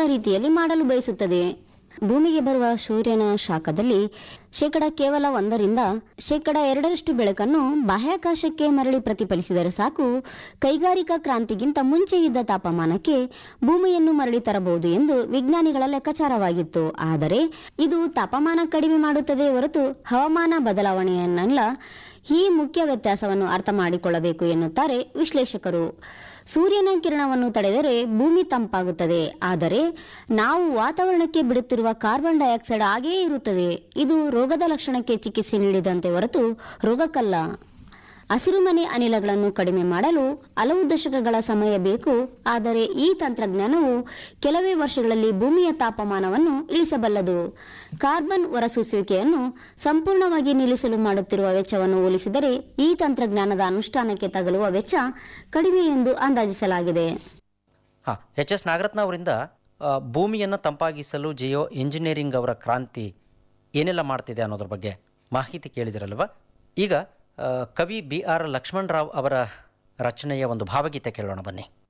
ರೀತಿಯಲ್ಲಿ ಮಾಡಲು ಬಯಸುತ್ತದೆ ಭೂಮಿಗೆ ಬರುವ ಸೂರ್ಯನ ಶಾಖದಲ್ಲಿ ಶೇಕಡ ಕೇವಲ ಒಂದರಿಂದ ಶೇಕಡ ಎರಡರಷ್ಟು ಬೆಳಕನ್ನು ಬಾಹ್ಯಾಕಾಶಕ್ಕೆ ಮರಳಿ ಪ್ರತಿಫಲಿಸಿದರೆ ಸಾಕು ಕೈಗಾರಿಕಾ ಕ್ರಾಂತಿಗಿಂತ ಮುಂಚೆ ಇದ್ದ ತಾಪಮಾನಕ್ಕೆ ಭೂಮಿಯನ್ನು ಮರಳಿ ತರಬಹುದು ಎಂದು ವಿಜ್ಞಾನಿಗಳ ಲೆಕ್ಕಾಚಾರವಾಗಿತ್ತು ಆದರೆ ಇದು ತಾಪಮಾನ ಕಡಿಮೆ ಮಾಡುತ್ತದೆ ಹೊರತು ಹವಾಮಾನ ಬದಲಾವಣೆಯನ್ನಲ್ಲ ಈ ಮುಖ್ಯ ವ್ಯತ್ಯಾಸವನ್ನು ಅರ್ಥ ಮಾಡಿಕೊಳ್ಳಬೇಕು ಎನ್ನುತ್ತಾರೆ ವಿಶ್ಲೇಷಕರು ಸೂರ್ಯನ ಕಿರಣವನ್ನು ತಡೆದರೆ ಭೂಮಿ ತಂಪಾಗುತ್ತದೆ ಆದರೆ ನಾವು ವಾತಾವರಣಕ್ಕೆ ಬಿಡುತ್ತಿರುವ ಕಾರ್ಬನ್ ಡೈಆಕ್ಸೈಡ್ ಹಾಗೇ ಇರುತ್ತದೆ ಇದು ರೋಗದ ಲಕ್ಷಣಕ್ಕೆ ಚಿಕಿತ್ಸೆ ನೀಡಿದಂತೆ ಹೊರತು ರೋಗಕ್ಕಲ್ಲ ಹಸಿರುಮನೆ ಅನಿಲಗಳನ್ನು ಕಡಿಮೆ ಮಾಡಲು ಹಲವು ದಶಕಗಳ ಸಮಯ ಬೇಕು ಆದರೆ ಈ ತಂತ್ರಜ್ಞಾನವು ಕೆಲವೇ ವರ್ಷಗಳಲ್ಲಿ ಭೂಮಿಯ ತಾಪಮಾನವನ್ನು ಇಳಿಸಬಲ್ಲದು ಕಾರ್ಬನ್ ಹೊರಸೂಸುವಿಕೆಯನ್ನು ಸಂಪೂರ್ಣವಾಗಿ ನಿಲ್ಲಿಸಲು ಮಾಡುತ್ತಿರುವ ವೆಚ್ಚವನ್ನು ಹೋಲಿಸಿದರೆ ಈ ತಂತ್ರಜ್ಞಾನದ ಅನುಷ್ಠಾನಕ್ಕೆ ತಗಲುವ ವೆಚ್ಚ ಕಡಿಮೆ ಎಂದು ಅಂದಾಜಿಸಲಾಗಿದೆ ಹಾಂ ಎಚ್ ಎಸ್ ನಾಗರತ್ನ ಅವರಿಂದ ಆ, ಭೂಮಿಯನ್ನು ತಂಪಾಗಿಸಲು ಜಿಯೋ ಇಂಜಿನಿಯರಿಂಗ್ ಅವರ ಕ್ರಾಂತಿ ಏನೆಲ್ಲ ಮಾಡ್ತಿದೆ ಅನ್ನೋದ್ರ ಬಗ್ಗೆ ಮಾಹಿತಿ ಕೇಳಿದಿರಲ್ವ ಈಗ ಆ, ಕವಿ ಬಿ ಆರ್ ಲಕ್ಷ್ಮಣರಾವ್ ಅವರ ರಚನೆಯ ಒಂದು ಭಾವಗೀತೆ ಕೇಳೋಣ ಬನ್ನಿ